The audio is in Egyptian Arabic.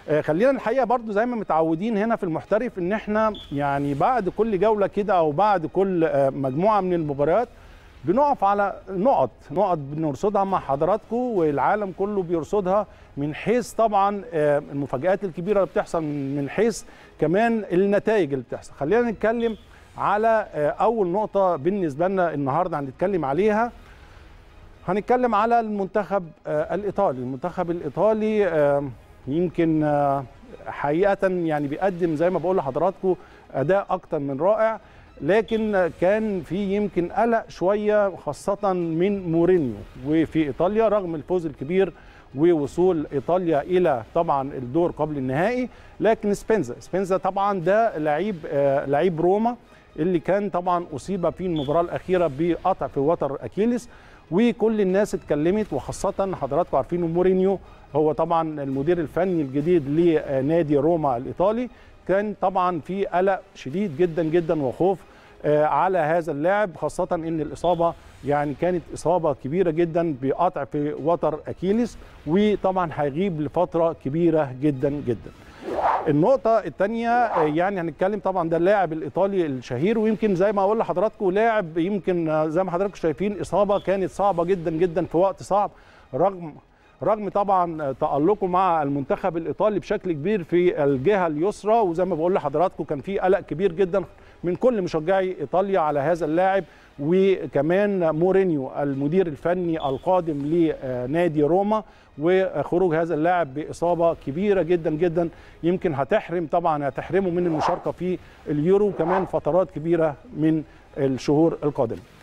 آه، خلينا الحقيقه برضو زي ما متعودين هنا في المحترف ان احنا يعني بعد كل جوله كده او بعد كل آه، مجموعه من المباريات بنقف على نقط نقط بنرصدها مع حضراتكم والعالم كله بيرصدها من حيث طبعا آه، المفاجآت الكبيره اللي بتحصل من حيث كمان النتائج اللي بتحصل خلينا نتكلم على آه، اول نقطه بالنسبه لنا النهارده هنتكلم عليها هنتكلم على المنتخب آه، الايطالي المنتخب الايطالي آه، يمكن آه، حقيقه يعني بيقدم زي ما بقول لحضراتكم اداء اكتر من رائع لكن كان في يمكن قلق شويه خاصه من مورينيو وفي ايطاليا رغم الفوز الكبير ووصول ايطاليا الى طبعا الدور قبل النهائي لكن سبينزا سبينزا طبعا ده لعيب آه، لعيب روما اللي كان طبعا اصيب في المباراه الاخيره بقطع في وتر اكيليس وكل الناس اتكلمت وخاصه حضراتكم عارفين مورينيو هو طبعا المدير الفني الجديد لنادي روما الايطالي كان طبعا في قلق شديد جدا جدا وخوف آه، على هذا اللاعب خاصة ان الإصابة يعني كانت إصابة كبيرة جدا بقطع في وتر أكيليس وطبعا هيغيب لفترة كبيرة جدا جدا النقطة الثانية يعني هنتكلم طبعا ده اللاعب الإيطالي الشهير ويمكن زي ما أقول لحضراتكم لاعب يمكن آه، زي ما حضراتكم شايفين إصابة كانت صعبة جدا جدا في وقت صعب رغم رغم طبعا تألقه مع المنتخب الإيطالي بشكل كبير في الجهة اليسرى وزي ما بقول لحضراتكم كان في قلق كبير جدا من كل مشجعي إيطاليا على هذا اللاعب وكمان مورينيو المدير الفني القادم لنادي روما وخروج هذا اللاعب بإصابة كبيرة جدا جدا يمكن هتحرم طبعا هتحرمه من المشاركة في اليورو كمان فترات كبيرة من الشهور القادمة